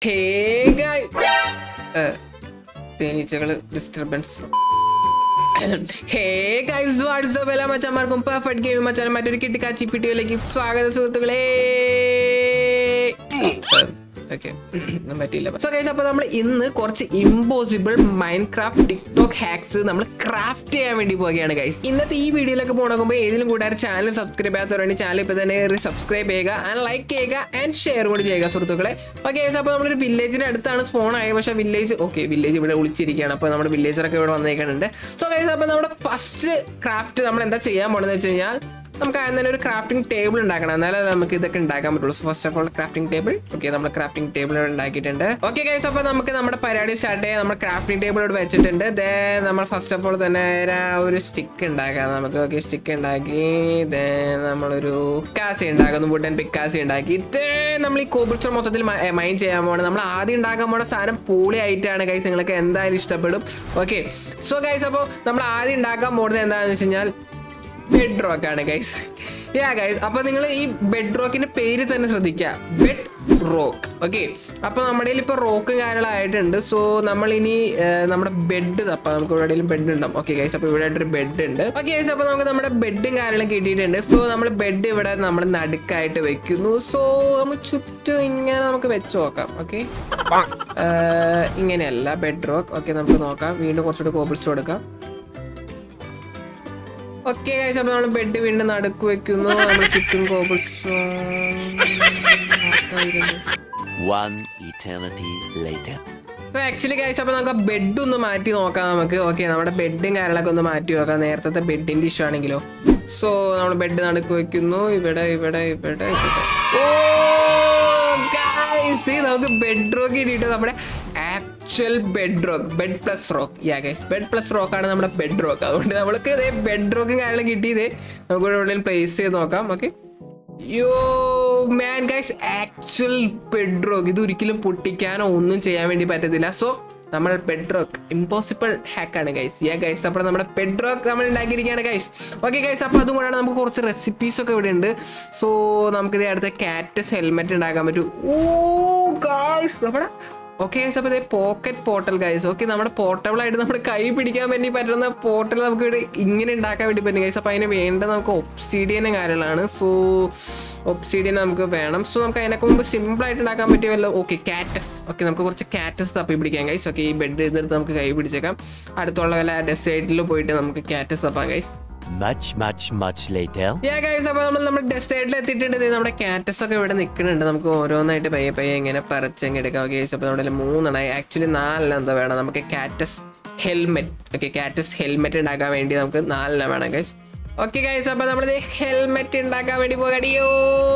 ഹേ guy തേനീച്ചകള് disturbance hey guys WhatsApp എല്ലാ മച്ചന്മാർക്കും പെർഫെക്റ്റ് ഗെയിം മച്ചാൻ മറ്റൊരു കിട്ടിക്കാച്ചി പിടിയിലേക്ക് സ്വാഗത സുഹൃത്തുക്കളെ ഓക്കെ ഒന്നും പറ്റിയില്ല സോ ഗൈസ് അപ്പോൾ നമ്മൾ ഇന്ന് കുറച്ച് impossible Minecraft TikTok hacks നമ്മൾ ക്രാഫ്റ്റ് ചെയ്യാൻ വേണ്ടി പോവുകയാണ് ഗൈസ് ഇന്നത്തെ ഈ വീഡിയോയിലൊക്കെ പോകണമെങ്കിൽ ഏതിലും കൂടാതെ ചാനൽ സബ്സ്ക്രൈബ് ചെയ്യാത്തവരാണ് ചാനൽ ഇപ്പോൾ തന്നെ സബ്സ്ക്രൈബ് ചെയ്യുക ആൻഡ് ലൈക്ക് ചെയ്യുക ആൻഡ് ഷെയർ കൂടി ചെയ്യുക സുഹൃത്തുക്കളെ ഓക്കെ ഗൈസ് അപ്പോൾ നമ്മളൊരു വില്ലേജിന് അടുത്താണ് സ്പോൺ ആയത് പക്ഷേ വില്ലേജ് ഓക്കെ വില്ലേജ് ഇവിടെ ഒളിച്ചിരിക്കുകയാണ് അപ്പോൾ നമ്മുടെ വില്ലേജറൊക്കെ ഇവിടെ വന്നേക്കുന്നുണ്ട് സോ ഗൈസ് അപ്പോൾ നമ്മുടെ ഫസ്റ്റ് ക്രാഫ്റ്റ് നമ്മൾ എന്താ ചെയ്യാൻ പോകണമെന്ന് വെച്ച് കഴിഞ്ഞാൽ നമുക്ക് ആദ്യം തന്നെ ഒരു ക്രാഫ്റ്റിംഗ് ടേബിൾ ഉണ്ടാക്കണം എന്നാലേ നമുക്ക് ഇതൊക്കെ ഉണ്ടാക്കാൻ പറ്റുള്ളൂ first of all crafting table okay നമ്മൾ ക്രാഫ്റ്റിംഗ് ടേബിൾ ഉണ്ടാക്കിയിട്ടുണ്ട് ഓക്കെ ഗൈസ് അപ്പോൾ നമുക്ക് നമ്മുടെ പരിപാടി സ്റ്റാർട്ട് ചെയ്യാം നമ്മൾ ക്രാഫ്റ്റിംഗ് ടേബിൾ ഇവിടെ വെച്ചിട്ടുണ്ട് ദേ നമ്മൾ ഫസ്റ്റ് ഓഫ് ഓൾ തന്നെ ഒരു- ഒരു സ്റ്റിക്ക് ഉണ്ടാക്കാം നമുക്ക് ഓക്കെ സ്റ്റിക്ക് ഉണ്ടാക്കി ദേ നമ്മളൊരു പിക്കാസി ഉണ്ടാക്കുന്നു വുഡൻ പിക്കാസി ഉണ്ടാക്കി ദേ നമ്മൾ ഈ കോബിൾസ്റ്റോൺ മൊത്തത്തിൽ മൈൻഡ് ചെയ്യാൻ പോകണം നമ്മൾ ആദ്യം ഉണ്ടാക്കാൻ പോണ സാധനം പൂളി ആയിട്ടാണ് ഗൈസ് നിങ്ങൾക്ക് എന്തായാലും ഇഷ്ടപ്പെടും ഓക്കെ സോ ഗൈസ് അപ്പോൾ നമ്മൾ ആദ്യം ഉണ്ടാക്കാൻ പോകുന്നത് എന്താണെന്ന് വെച്ച് കഴിഞ്ഞാൽ ബെഡ് റോക്ക് ആണ് ഗൈസ് യാ ഗൈസ് അപ്പൊ നിങ്ങൾ ഈ ബെഡ് റോക്കിന്റെ പേര് തന്നെ ശ്രദ്ധിക്കുക ബെഡ് റോക്ക് ഓക്കെ അപ്പൊ നമ്മുടെ കയ്യിൽ ഇപ്പൊ റോക്കും കാര്യങ്ങളായിട്ടുണ്ട് സോ നമ്മൾ ഇനി നമ്മുടെ ബെഡ് തപ്പാം നമുക്ക് ഇവിടെ എവിടെയെങ്കിലും ബെഡ് ഉണ്ടാവും ഓക്കെ ഗൈസ് അപ്പൊ ഇവിടെ ആയിട്ടൊരു ബെഡ് ഉണ്ട് ഓക്കെ ഗൈസ് അപ്പൊ നമുക്ക് നമ്മുടെ ബെഡും കാര്യങ്ങളും കിട്ടിയിട്ടുണ്ട് സോ നമ്മൾ ബെഡ് ഇവിടെ നമ്മൾ നടുക്കായിട്ട് വെക്കുന്നു സോ നമ്മൾ ചുറ്റും ഇങ്ങനെ നമുക്ക് വെച്ച് നോക്കാം ഓക്കെ ഇങ്ങനെയല്ല ബെഡ് റോക്ക് ഓക്കെ നമുക്ക് നോക്കാം വീണ്ടും കുറച്ചുകൂടി കോപ്പിൾസ് കൊടുക്കാം ഓക്കെ ഗൈസ് അപ്പൊ നമ്മൾ ബെഡ് വീണ്ടും നടുക്ക് വെക്കുന്നു നമ്മൾ ചുറ്റും One eternity later. Actually guys അപ്പൊ നമുക്ക് ബെഡ് ഒന്ന് മാറ്റി നോക്കാം നമുക്ക് ഓക്കെ നമ്മുടെ ബെഡും കാര്യങ്ങളൊക്കെ ഒന്ന് മാറ്റി നോക്കാം നേരത്തെ ബെഡിന്റെ ഇഷ്യൂ ആണെങ്കിലോ സോ നമ്മൾ ബെഡ് നടുക്ക് വെക്കുന്നു ഇവിടെ ഇവിടെ ഇവിടെ ഇവിടെ ഓ ഗൈസ് നമുക്ക് ബെഡ് റോക്ക് കിട്ടിയിട്ട് നമ്മുടെ actual bedrock bed plus rock yeah guys bed plus rock ആണ് നമ്മുടെ ബെഡ് റോക്ക് അതുകൊണ്ട് നമ്മൾക്ക് ഇതേ ബെഡ് റോക്കും കാര്യങ്ങളും കിട്ടിയത് നമുക്ക് ഇവിടെ എവിടെയും പ്ലേസ് ചെയ്ത് നോക്കാം okay yo man guys actual bedrock ഇത് ഒരിക്കലും പൊട്ടിക്കാനോ ഒന്നും ചെയ്യാൻ വേണ്ടി പറ്റത്തില്ല സോ നമ്മൾ ബെഡ് റോക്ക് ഇമ്പോസിബിൾ ഹാക്കാണ് ഗൈസ് യാ ഗൈസ് അപ്പോൾ നമ്മുടെ ബെഡ് റോക്ക് നമ്മൾ ഉണ്ടാക്കിയിരിക്കുകയാണ് ഗൈസ് ഓക്കെ ഗൈസ് അപ്പോൾ അതും കൂടാണ് നമുക്ക് കുറച്ച് റെസിപ്പീസ് ഒക്കെ ഇവിടെ ഉണ്ട് സോ നമുക്കിത് അടുത്ത കാറ്റസ് ഹെൽമെറ്റ് ഉണ്ടാക്കാൻ പറ്റും ഓ ഗൈസ് നമ്മുടെ ഓക്കെ ഗൈസ് അപ്പോൾ ഇതേ പോക്കറ്റ് പോർട്ടൽ ഗൈസ് ഓക്കെ നമ്മുടെ പോർട്ടബിൾ ആയിട്ട് നമ്മുടെ കൈ പിടിക്കാൻ വേണ്ടി പറ്റുന്ന പോർട്ടൽ നമുക്ക് ഇവിടെ ഇങ്ങനെ ഉണ്ടാക്കാൻ വേണ്ടി പറ്റും ഗൈസ് അപ്പോൾ അതിന് വേണ്ട നമുക്ക് ഒപ്സീഡിയനും കാര്യങ്ങളാണ് സോ ഒപ്സീഡിയൻ നമുക്ക് വേണം സോ നമുക്ക് അതിനൊക്കെ മുമ്പ് സിമ്പിൾ ആയിട്ട് ഉണ്ടാക്കാൻ പറ്റുമല്ലോ ഓക്കെ കാറ്റസ് ഓക്കെ നമുക്ക് കുറച്ച് കാറ്റസ് തപ്പി പിടിക്കാം ഗൈസ് ഓക്കെ ഈ ബെഡ് ഇതെടുത്ത് നമുക്ക് കൈ പിടിച്ചേക്കാം അടുത്തുള്ള വല്ല ഡെസേർട്ടിൽ പോയിട്ട് നമുക്ക് കാറ്റസ് തപ്പാം guys Much, much, much later. Yeah guys അപ്പോൾ നമ്മൾ നമ്മുടെ ഡെസേർട്ടിൽ എത്തിയിട്ടുണ്ട് ദേ നമ്മുടെ കാറ്റസ് ഒക്കെ ഇവിടെ നിൽക്കുന്നുണ്ട് നമുക്ക് ഓരോന്നായിട്ട് പയ്യെ പയ്യെ ഇങ്ങനെ പറിച്ചങ്ങ് എടുക്കാം ഗൈസ് അപ്പോൾ നമ്മുടെ മൂന്നെണ്ണമായി ആക്ച്വലി നാലെണ്ണം എന്താ വേണം നമുക്ക് cactus helmet okay cactus helmet ഉണ്ടാക്കാൻ വേണ്ടി നമുക്ക് നാലെണ്ണം വേണം ഗൈസ് ഓക്കെ ഗൈസ് അപ്പോൾ നമ്മൾ ഹെൽമെറ്റ് ഉണ്ടാക്കാൻ വേണ്ടി പോകടിയോ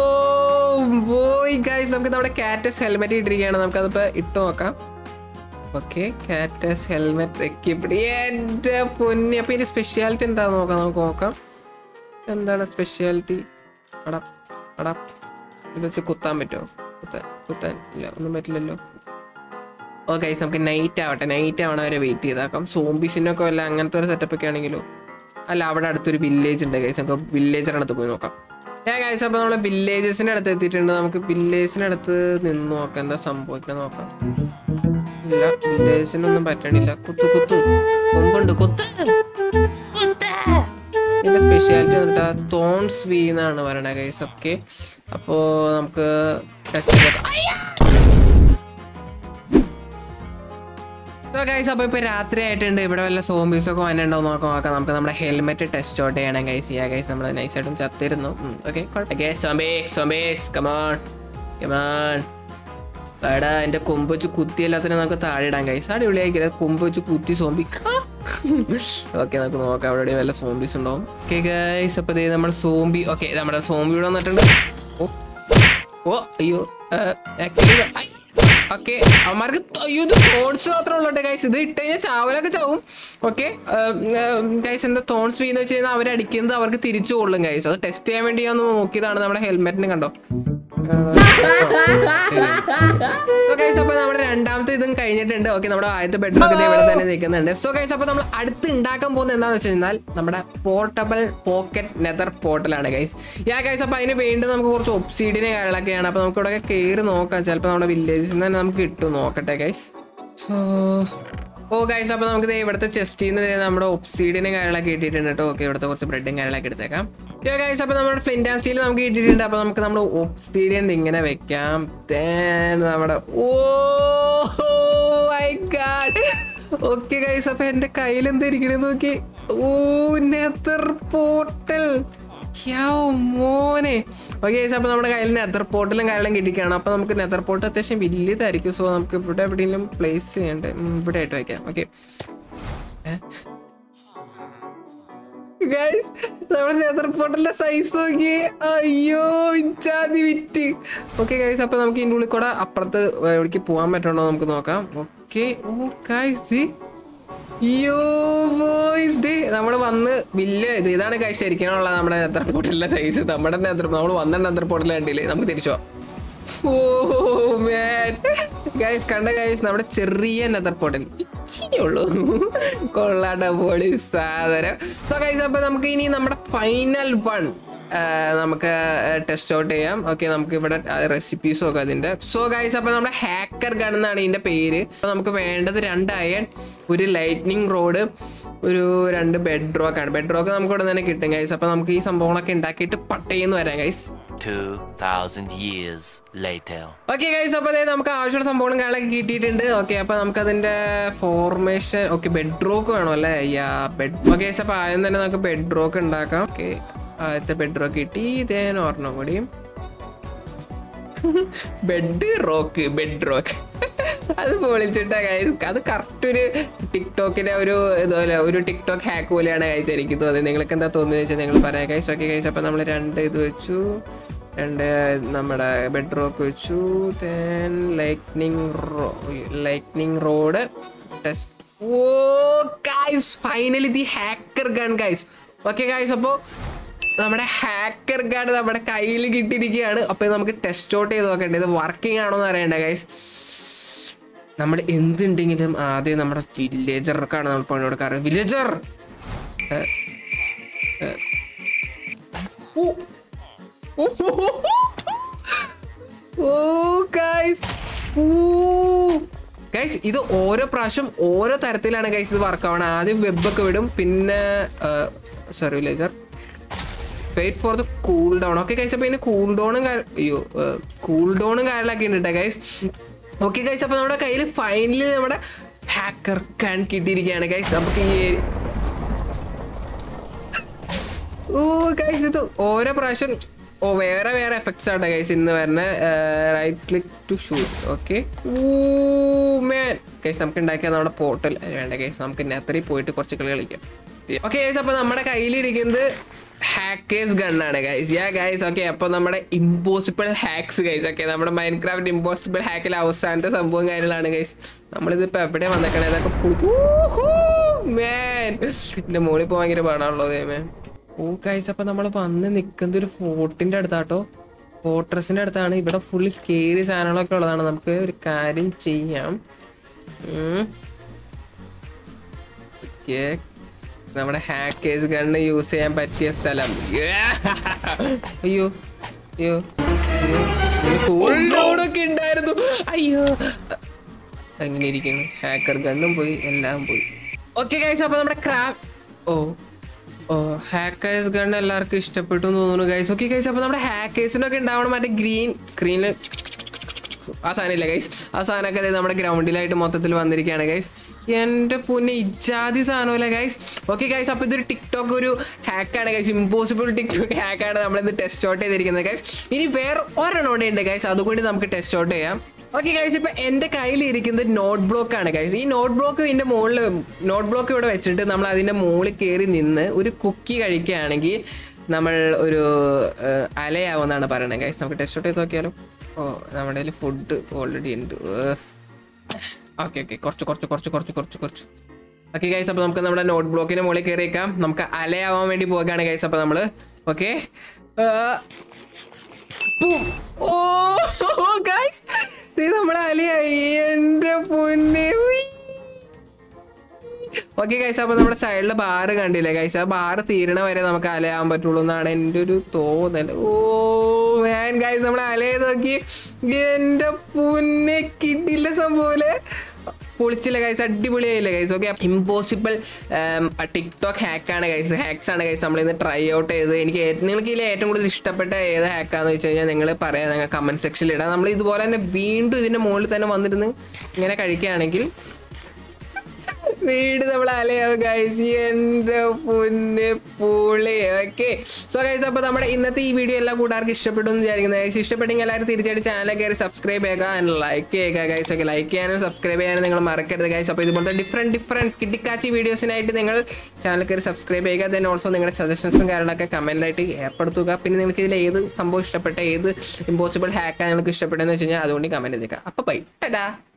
പോയി ഗൈസ് നമുക്ക് നമ്മുടെ കാറ്റസ് ഹെൽമെറ്റ് ഇട്ടിരിക്കുകയാണ് നമുക്കതിപ്പോൾ ഇട്ട് നോക്കാം ഓക്കെ കാറ്റസ് ഹെൽമെറ്റ് എക്യുപ്ഡ് എൻ്റെ പൊന്നി അപ്പോൾ ഇതിൻ്റെ സ്പെഷ്യാലിറ്റി എന്താണെന്ന് നോക്കാം നമുക്ക് നോക്കാം എന്താണ് സ്പെഷ്യാലിറ്റി അടാ അടാ ഇത് വെച്ച് കുത്താൻ പറ്റുമോ കുത്താൻ കുത്താൻ ഇല്ല ഒന്നും പറ്റില്ലല്ലോ ഓ ഗൈസ് നമുക്ക് നൈറ്റ് ആവട്ടെ നൈറ്റ് ആവണ വരെ വെയിറ്റ് ചെയ്താക്കാം സോംബീസിനൊക്കെ വല്ല അങ്ങനത്തെ ഒരു സെറ്റപ്പ് ഒക്കെ ആണെങ്കിലോ അല്ല അവിടെ അടുത്തൊരു വില്ലേജ് ഉണ്ട് ഗൈസ് നമുക്ക് വില്ലേജിൻ്റെ അടുത്ത് പോയി നോക്കാം ഞാൻ ഗൈസ് അപ്പോൾ നമ്മൾ വില്ലേജസിൻ്റെ അടുത്ത് എത്തിയിട്ടുണ്ട് നമുക്ക് വില്ലേജിൻ്റെ അടുത്ത് നിന്ന് നോക്കാം എന്താ സംഭവിക്കുന്നത് നോക്കാം ഇല്ല വില്ലേജിനൊന്നും പറ്റണില്ല കുത്ത് കുത്ത് കൊമ്പുണ്ട് കുത്ത് കുത്ത് ഇതിന്റെ സ്പെഷ്യാലിറ്റി വന്നിട്ട് തോൺസ് വി എന്നാണ് പറയണത് ഗൈസ് ഓക്കെ അപ്പോ നമുക്ക് ടെസ്റ്റ് ഗൈസ് അപ്പോൾ ഇപ്പോൾ രാത്രി ആയിട്ടുണ്ട് ഇവിടെ വല്ല സോംബീസ് ഒക്കെ വന്നിട്ടുണ്ടോ നോക്കാം നോക്കാം നമുക്ക് നമ്മുടെ ഹെൽമെറ്റ് ടെസ്റ്റ് ഔട്ട് ചെയ്യണം ഗൈസ് ചെയ്യാ ഗൈസ് നമ്മൾ നൈസായിട്ടും ചത്തിരുന്നു ഓക്കെ കുഴപ്പമില്ല സോംബേ സോംബേസ് കമാൺ കമാൺ എടാ എൻ്റെ കൊമ്പ് വെച്ച് കുത്തി എല്ലാത്തിനും നമുക്ക് താഴെ ഇടാൻ കൈസ് അടിപൊളിയായിരിക്കില്ല കൊമ്പ് വെച്ച് കുത്തി സോംബി ഓക്കെ നമുക്ക് നോക്കാം അവിടെ എവിടെയും വല്ല സോംബീസ് ഉണ്ടാവും ഓക്കെ ഗൈസ് അപ്പോൾ ദേ നമ്മുടെ സോംബി ഓക്കെ നമ്മുടെ സോംബി ഇവിടെ വന്നിട്ടുണ്ട് ഓ ഓ അയ്യോ ആക്ച്വലി ഓക്കെ അവന്മാർക്ക് അയ്യോ ഇത് തോൺസ് മാത്രമേ ഉള്ളൂ ഗൈസ് ഇത് ഇട്ട് കഴിഞ്ഞാൽ ചാവലൊക്കെ ചാവും ഓക്കെ ഗൈസ് എന്താ തോൺസ് വീന്ന് വെച്ച് കഴിഞ്ഞാൽ അവരടിക്കുന്നത് അവർക്ക് തിരിച്ചു കൊള്ളും ഗൈസ് അത് ടെസ്റ്റ് ചെയ്യാൻ വേണ്ടി ഞാൻ ഒന്ന് നോക്കിയതാണ് നമ്മുടെ ഹെൽമെറ്റിന് കണ്ടോ സോ ഗൈസ് അപ്പൊ നമ്മുടെ രണ്ടാമത്തെ ഇതും കഴിഞ്ഞിട്ടുണ്ട് ഓക്കെ നമ്മുടെ ആദ്യത്തെ ബെഡ്റൂം ഒക്കെ ഇവിടെ തന്നെ നിൽക്കുന്നുണ്ട് സോ ഗൈസ് അപ്പൊ നമ്മൾ അടുത്ത് ഉണ്ടാക്കാൻ പോകുന്നത് എന്താണെന്ന് വെച്ച് കഴിഞ്ഞാൽ നമ്മുടെ പോർട്ടബിൾ പോക്കറ്റ് നെതർ പോർട്ടലാണ് ഗൈസ് യാ ഗൈസ് അപ്പൊ അതിന് വേണ്ടി നമുക്ക് കുറച്ച് ഒബ്സീഡിനെ കാര്യങ്ങളൊക്കെയാണ് അപ്പൊ നമുക്ക് ഇവിടെ കയറി നോക്കാം ചിലപ്പോൾ നമ്മുടെ വില്ലേജിൽ നിന്ന് തന്നെ നമുക്ക് കിട്ടും നോക്കട്ടെ ഗൈസ് സോ ഓ ഗൈസ് അപ്പൊ നമുക്ക് ദേ ഇവിടുത്തെ ചെസ്റ്റിൽ നിന്ന് ദേ നമ്മുടെ ഒബ്സീഡിനും കാര്യങ്ങളൊക്കെ ഇട്ടിട്ടുണ്ട് കേട്ടോ ഓക്കെ ഇവിടുത്തെ കുറച്ച് ബ്രെഡും കാര്യങ്ങളൊക്കെ എടുത്തേക്കാം യോ ഗൈസ് അപ്പൊ നമ്മുടെ ഫ്ലിൻറ്റ് സ്റ്റീൽ നമുക്ക് ഇട്ടിട്ടുണ്ട് അപ്പൊ നമുക്ക് നമ്മുടെ ഒബ്സീഡിയൻ ഇങ്ങനെ വെക്കാം Then നമ്മുടെ oh my god okay guys അപ്പൊ എന്റെ കയ്യിൽ എന്താ ഇരിക്കണെന്ന് നോക്കി ഓ നെതർ പോർട്ടൽ മോനെ ഓക്കെ ഗൈസ് അപ്പൊ നമ്മുടെ കയ്യിൽ നെതർ പോർട്ടലും കാര്യങ്ങളും കിട്ടിക്കാണ് അപ്പൊ നമുക്ക് നെതർ പോർട്ട് അത്യാവശ്യം വലിയതായിരിക്കും സോ നമുക്ക് ഇവിടെ എവിടെയെങ്കിലും പ്ലേസ് ചെയ്യണ്ടേ ഉം, ഇവിടെ ആയിട്ട് വെക്കാം ഓക്കെ ഗൈസ് നമ്മുടെ നെതർ പോർട്ടലിന്റെ സൈസ് നോക്കി അയ്യോ ഇച്ചാതി വിറ്റ് ഓക്കെ ഗൈസ് അപ്പൊ നമുക്ക് ഇതിൻ്റെ ഉള്ളിൽ കൂടെ അപ്പുറത്ത് എവിടേക്ക് പോകാൻ പറ്റുണ്ടോ നമുക്ക് നോക്കാം ഓക്കെ ഓ ഗൈസ് അയ്യോ ബോയ്സ് ഡേ നമ്മൾ വന്ന് വലിയ ഇത് ഇതാണ് കാഴ്ച ശരിക്കാനുള്ള നമ്മുടെ നെത്ര പോർട്ടലിന്റെ സൈസ് നമ്മുടെ നെത്ര നമ്മൾ വന്ന നെത്ര പോർട്ടൽ കണ്ടില്ലേ നമുക്ക് തിരിച്ചു പോവാം ഓ മാൻ ഗൈസ് കണ്ട ഗൈസ് നമ്മുടെ ചെറിയ നെതർ പോർട്ടൽ ഇച്ചിരി ഉള്ളൂ കൊള്ളാണ്ട പൊളി സാധനം സോ ഗൈസ് അപ്പൊ നമുക്ക് ഇനി നമ്മുടെ ഫൈനൽ വൺ നമുക്ക് ടെസ്റ്റ് ഔട്ട് ചെയ്യാം ഓക്കെ നമുക്ക് ഇവിടെ റെസിപ്പീസും ഒക്കെ അതിന്റെ സോ ഗൈസ് അപ്പൊ നമ്മുടെ ഹാക്കർ ഗൺ എന്നാണ് ഇതിന്റെ പേര് അപ്പൊ നമുക്ക് വേണ്ടത് രണ്ട് അയൺ ഒരു ലൈറ്റ്നിങ് റോഡ് ഒരു രണ്ട് ബെഡ് റോക്ക് ആണ് ബെഡ് റോക്ക് നമുക്ക് ഇവിടെ തന്നെ കിട്ടും ഗൈസ് അപ്പൊ നമുക്ക് ഈ സംഭവങ്ങളൊക്കെ ഉണ്ടാക്കിയിട്ട് പട്ടയെന്ന് വരാം guys 2,000 years later. Okay guys അപ്പോൾ അതായത് നമുക്ക് ആവശ്യമുള്ള സംഭവങ്ങളും കാര്യങ്ങളൊക്കെ കിട്ടിയിട്ടുണ്ട് ഓക്കെ അപ്പോൾ നമുക്ക് അതിന്റെ ഫോർമേഷൻ ഓക്കെ ബെഡ് റോക്ക് വേണം അല്ലേ യാ ബെഡ് ഓക്കെ ഗൈസ് അപ്പോൾ ആദ്യം തന്നെ നമുക്ക് ബെഡ് റോക്ക് ഉണ്ടാക്കാം ഓക്കെ ആദ്യത്തെ ബെഡ് റോക്ക് കിട്ടി ഇതേന ഒരെണ്ണം കൂടിയും ബെഡ് റോക്ക് ബെഡ് റോക്ക് അത് പൊളിച്ചിട്ടാ ഗൈസ് അത് കറക്റ്റ് ഒരു ടിക്ടോക്കിന്റെ ഒരു ഇതുപോലെ ഒരു ടിക്ടോക്ക് ഹാക്ക് പോലെയാണ് ഗൈസ് എനിക്ക് തോന്നുന്നത് നിങ്ങൾക്ക് എന്താ തോന്നുന്നത് വെച്ചാൽ നിങ്ങൾ പറയാം ഗൈസ് ഓക്കെ ഗൈസ് അപ്പം നമ്മൾ രണ്ട് ഇത് വെച്ചു രണ്ട് നമ്മുടെ ബെഡ് റോക്ക് വെച്ചു then lightning rod lightning rod test oh guys finally the hacker gun guys okay guys അപ്പോൾ നമ്മുടെ ഹാക്കർ കാർഡ് നമ്മുടെ കയ്യിൽ കിട്ടിയിരിക്കുകയാണ് അപ്പോൾ ഇത് നമുക്ക് ടെസ്റ്റ് ഔട്ട് ചെയ്ത് നോക്കണ്ടേ ഇത് വർക്കിംഗ് ആണോ എന്ന് അറിയണ്ട ഗൈസ് നമ്മൾ എന്തുണ്ടെങ്കിലും ആദ്യം നമ്മുടെ വില്ലേജർക്കാണ് നമ്മൾ പണി കൊടുക്കാറ് വില്ലേജർ ഓ ഗൈസ് ഗൈസ് ഇത് ഓരോ പ്രാവശ്യം ഓരോ തരത്തിലാണ് ഗൈസ് ഇത് വർക്ക് ആവണം ആദ്യം വെബൊക്കെ വിടും പിന്നെ sorry villager wait for the cool down okay guys അപ്പോൾ ഇതിന് കൂൾ ഡൗണും അയ്യോ കൂൾ ഡൗണും കാര്യങ്ങളൊക്കെ ഉണ്ട് കേട്ടോ ഗൈസ് ഓക്കെ ഗൈസ് അപ്പോൾ നമ്മുടെ കയ്യിൽ ഫൈനലി നമ്മുടെ ഹാക്കർ കാൻ കിട്ടിയിരിക്കുകയാണ് ഗൈസ് നമുക്ക് ഈ ഓ ഗൈസ് ഇത് ഓരോ പ്രാവശ്യം ഓ വേറെ വേറെ എഫക്ട്സ് ആണ് ഗൈസ് ഇന്ന് വരുന്ന right click to shoot okay man guys നമുക്ക് ഉണ്ടാക്കിയ നമ്മുടെ പോർട്ടൽ വേണ്ട ഗൈസ് നമുക്ക് നെത്തറി പോയിട്ട് കുറച്ച് കളി കളിക്കാം ഓക്കെ ഗൈസ് അപ്പോൾ നമ്മുടെ കയ്യിലിരിക്കുന്നത് ഹാക്കേഴ്സ് ഗണ്ണാണ് ഗൈസ് യാ ഗൈസ് ഓക്കെ അപ്പോൾ നമ്മുടെ ഇമ്പോസിബിൾ ഹാക്സ് ഗൈസ് ഓക്കെ നമ്മുടെ മൈൻഡ് ക്രാഫ്റ്റ് ഇമ്പോസിബിൾ ഹാക്കിലെ അവസാനത്തെ സംഭവം കാര്യങ്ങളാണ് ഗൈസ് നമ്മളിത് ഇപ്പോൾ എവിടെ വന്നേക്കണേ ഇതൊക്കെ മേൻ എൻ്റെ മോളിൽ ഇപ്പോൾ ഭയങ്കര പാടാണല്ലോ ദൈവമേ ഓ ഗൈസ് അപ്പോൾ നമ്മൾ വന്ന് നിൽക്കുന്നത് ഒരു ഫോർട്ടിൻ്റെ അടുത്താട്ടോ ഫോർട്രസിൻ്റെ അടുത്താണ് ഇവിടെ ഫുള്ള് സ്കേരി സാധനങ്ങളൊക്കെ ഉള്ളതാണ് നമുക്ക് ഒരു കാര്യം ചെയ്യാം ഉം. Okay. നമ്മുടെ ഹാക്കേഴ്സ് ഗണ്ണ് യൂസ് ചെയ്യാൻ പറ്റിയ സ്ഥലം അയ്യോ അയ്യോ കൂൾഡൗണൊക്കെ ഉണ്ടായിരുന്നു അയ്യോ അങ്ങനെ ഇരിക്കുന്നു ഹാക്കർ ഗണ്ണും പോയി എല്ലാം പോയി ഓക്കെ ഗൈസ് അപ്പൊ നമ്മുടെ craft oh oh hackers gun എല്ലാവർക്കും ഇഷ്ടപ്പെട്ടു എന്ന് തോന്നുന്നു ഗൈസ് ഓക്കെ ഗൈസ് അപ്പൊ നമ്മുടെ ഹാക്കേഴ്സിനൊക്കെ ഉണ്ടാവണം മറ്റേ ഗ്രീൻ സ്ക്രീനിൽ ആ സാധനം ഇല്ല ഗൈസ് ആ സാധനമൊക്കെ ദേ നമ്മുടെ ഗ്രൗണ്ടിലായിട്ട് മൊത്തത്തിൽ വന്നിരിക്കുകയാണ് ഗൈസ് എൻ്റെ പൊന്നെ ഇജാതി സാധനമല്ല ഗൈസ് ഓക്കെ ഗൈസ് അപ്പോൾ ഇതൊരു ടിക്ടോക്ക് ഒരു ഹാക്കാണ് ഗൈസ് ഇമ്പോസിബിൾ ടിക്ടോക്ക് ഹാക്കാണ് നമ്മളിത് ടെസ്റ്റ് ഔട്ട് ചെയ്തിരിക്കുന്നത് ഗൈസ് ഇനി വേറെ ഒരെണ്ണം കൂടെ ഉണ്ട് ഗൈസ് അതുകൊണ്ട് നമുക്ക് ടെസ്റ്റ് ഔട്ട് ചെയ്യാം ഓക്കെ ഗൈസ് ഇപ്പൊ എന്റെ കയ്യിൽ ഇരിക്കുന്നത് നോട്ട് ബ്ലോക്ക് ആണ് ഗൈസ് ഈ നോട്ട് ബ്ലോക്ക് ഇതിന്റെ മുകളിൽ നോട്ട് ബ്ലോക്ക് ഇവിടെ വെച്ചിട്ട് നമ്മൾ അതിന്റെ മുകളിൽ കയറി നിന്ന് ഒരു കുക്കി കഴിക്കുകയാണെങ്കിൽ നമ്മൾ ഒരു ഏഹ്, അലയാവുമെന്നാണ് പറയുന്നത് ഗൈസ് നമുക്ക് ടെസ്റ്റ് ഔട്ട് ചെയ്ത് നോക്കിയാലോ ഓ നമ്മുടെ കയ്യിൽ ഫുഡ് ഓൾറെഡി ഉണ്ട് ഓക്കെ ഓക്കെ കുറച്ച് കുറച്ച് കുറച്ച് കുറച്ച് കുറച്ച് കുറച്ച് ഓക്കെ ഗൈസ് അപ്പോൾ നമുക്ക് നമ്മുടെ നോട്ട് ബ്ലോക്കിന് മുകളിൽ കയറിയേക്കാം നമുക്ക് അലയാവാൻ വേണ്ടി പോകുകയാണ് ഗൈസ് അപ്പോൾ നമ്മൾ ഓക്കെ Boom. ഓ ഗൈസ് ഇത് നമ്മളെ അലിയായി എന്റെ പൊന്നെ ഉയ്. ഓക്കെ കൈസ് അപ്പൊ നമ്മുടെ സൈഡിലെ ബാറ് കണ്ടില്ലേ കൈസ് ആ ബാറ് തീരണ വരെ നമുക്ക് അലയാൻ പറ്റുള്ളൂ എന്നാണ് എൻ്റെ ഒരു തോന്നൽ ഓ മാൻ കൈസ് നമ്മൾ അലയത് നോക്കി എൻ്റെ പുന്നെ കിട്ടില്ല സംഭവം പൊളിച്ചില്ല കൈസ് അടിപൊളിയായില്ല കൈസ് ഓക്കെ ഇമ്പോസിബിൾ ടിക്ടോക്ക് ഹാക്കാണ് കൈസ് ഹാക്സ് ആണ് കൈസ് നമ്മൾ ഇന്ന് ട്രൈ ഔട്ട് ചെയ്ത് എനിക്ക് ഏ- നിങ്ങൾക്ക് ഇതിൽ ഏറ്റവും കൂടുതൽ ഇഷ്ടപ്പെട്ട ഏത് ഹാക്കാന്ന് വെച്ച് കഴിഞ്ഞാൽ നിങ്ങൾ പറയാം നിങ്ങൾ കമൻറ്റ് സെക്ഷനിൽ ഇടാം നമ്മൾ ഇതുപോലെ തന്നെ വീണ്ടും ഇതിൻ്റെ മുകളിൽ തന്നെ വന്നിരുന്ന് ഇങ്ങനെ കഴിക്കുകയാണെങ്കിൽ വീട് നമ്മൾ അലയാവും ഗൈസ് എൻ്റെ പൊന്നെ പൊളി ഓക്കെ സോ ഗൈസ് അപ്പോൾ നമ്മുടെ ഇന്നത്തെ ഈ വീഡിയോ എല്ലാം കൂട്ടുകാർക്ക് ഇഷ്ടപ്പെട്ടു എന്ന് വിചാരിക്കുന്നത് ഗൈസ് ഇഷ്ടപ്പെട്ടെങ്കിൽ എല്ലാവരും തീർച്ചയായിട്ടും ചാനൽ കയറി സബ്സ്ക്രൈബ് ചെയ്യുക ആൻഡ് ലൈക്ക് ചെയ്യുക ഗൈസ് ഒക്കെ ലൈക്ക് ചെയ്യാനും സബ്സ്ക്രൈബ് ചെയ്യാനും നിങ്ങൾ മറക്കരുത് ഗൈസ് അപ്പോൾ ഇതുപോലത്തെ ഡിഫറെൻറ്റ് ഡിഫറെൻറ്റ് കിട്ടിക്കാച്ചി വീഡിയോസിനായിട്ട് നിങ്ങൾ ചാനൽ കയറി സബ്സ്ക്രൈബ് ചെയ്യുക ദെൻ ഓൾസോ നിങ്ങളുടെ സജഷൻസും കാര്യങ്ങളൊക്കെ കമൻറ്റായിട്ട് ഏർപ്പെടുത്തുക പിന്നെ നിങ്ങൾക്ക് ഇതിൽ ഏത് സംഭവം ഇഷ്ടപ്പെട്ട ഏത് ഇമ്പോസിബിൾ ഹാക്കാണ് നിങ്ങൾക്ക് ഇഷ്ടപ്പെട്ടതെന്ന് വെച്ച് കഴിഞ്ഞാൽ അതുകൊണ്ട് കമൻറ്റ് ചെയ്തേക്കുക അപ്പോൾ ബൈ ടാ